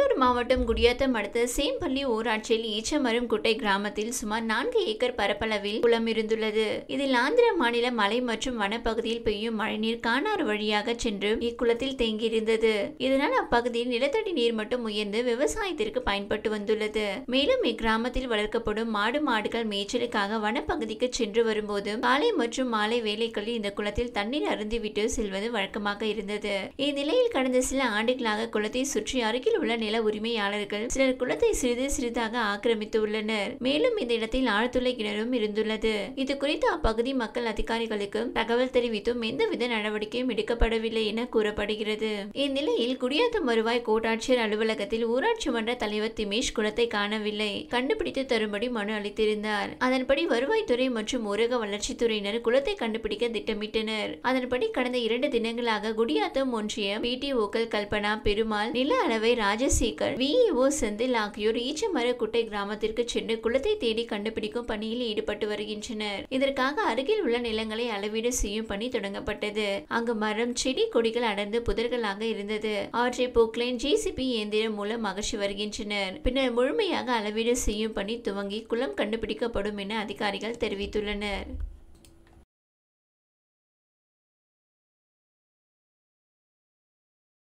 ஈரோடு மாவட்டம் குடியாத்தம் அடுத்த சேம்பள்ளி ஊராட்சியில் ஈச்சமரம் குட்டை கிராமத்தில் சுமார் நான்கு ஏக்கர் பரப்பளவில் குளம் இருந்துள்ளது இதில் ஆந்திர மாநில மலை மற்றும் வனப்பகுதியில் பெய்யும் மழைநீர் காணாறு வழியாக சென்று இக்குளத்தில் தேங்கியிருந்தது இதனால் அப்பகுதியில் நிலத்தடி நீர் மட்டும் உயர்ந்து விவசாயத்திற்கு பயன்பட்டு வந்துள்ளது மேலும் இக்கிராமத்தில் வளர்க்கப்படும் மாடு மாடுகள் மேய்ச்சலுக்காக வனப்பகுதிக்கு சென்று வரும்போது காலை மற்றும் மாலை வேலைகளில் இந்த குளத்தில் தண்ணீர் அருந்திவிட்டு செல்வது வழக்கமாக இருந்தது இந்நிலையில் கடந்த சில ஆண்டுகளாக குளத்தை சுற்றி அருகில் உள்ள நில உரிமையாளர்கள் சிலர் குளத்தை சிறிது சிறிதாக ஆக்கிரமித்து உள்ளனர் மேலும் இந்த இடத்தில் ஆழ்துளை கிணறும் இருந்துள்ளது இது குறித்து அப்பகுதி மக்கள் அதிகாரிகளுக்கு தகவல் தெரிவித்தும் எந்தவித நடவடிக்கையும் எடுக்கப்படவில்லை என கூறப்படுகிறது இந்நிலையில் குடியாத்தம் வருவாய் கோட்டாட்சியர் அலுவலகத்தில் ஊராட்சி மன்ற தலைவர் திமேஷ் குளத்தை காணவில்லை கண்டுபிடித்து தரும்படி மனு அளித்திருந்தார் அதன்படி வருவாய்த்துறை மற்றும் ஊரக வளர்ச்சித்துறையினர் குளத்தை கண்டுபிடிக்க திட்டமிட்டனர் அதன்படி கடந்த இரண்டு தினங்களாக குடியாத்தம் ஒன்றிய பிடிஓக்கள் கல்பனா பெருமாள் நில அளவை ராஜசேகர் விஇஓ செந்தில் ஆகியோர் ஈச்சமர குட்டை கிராமத்திற்கு சென்று குளத்தை தேடி கண்டுபிடிக்கும் பணியில் ஈடுபட்டு வருகின்றனர் இதற்காக அருகில் உள்ள நிலங்களை அளவீடு செய்யும் பணி தொடங்கப்பட்டது அங்கு மரம் செடி கொடிகள் அடர்ந்து புதர்களாக இருந்தது அவற்றை போக்லைன் ஜேசிபி இயந்திரம் மூலம் அகற்றி வருகின்றனர் பின்னர் முழுமையாக அளவீடு செய்யும் பணி துவங்கி குளம் கண்டுபிடிக்கப்படும் என அதிகாரிகள் தெரிவித்துள்ளனர்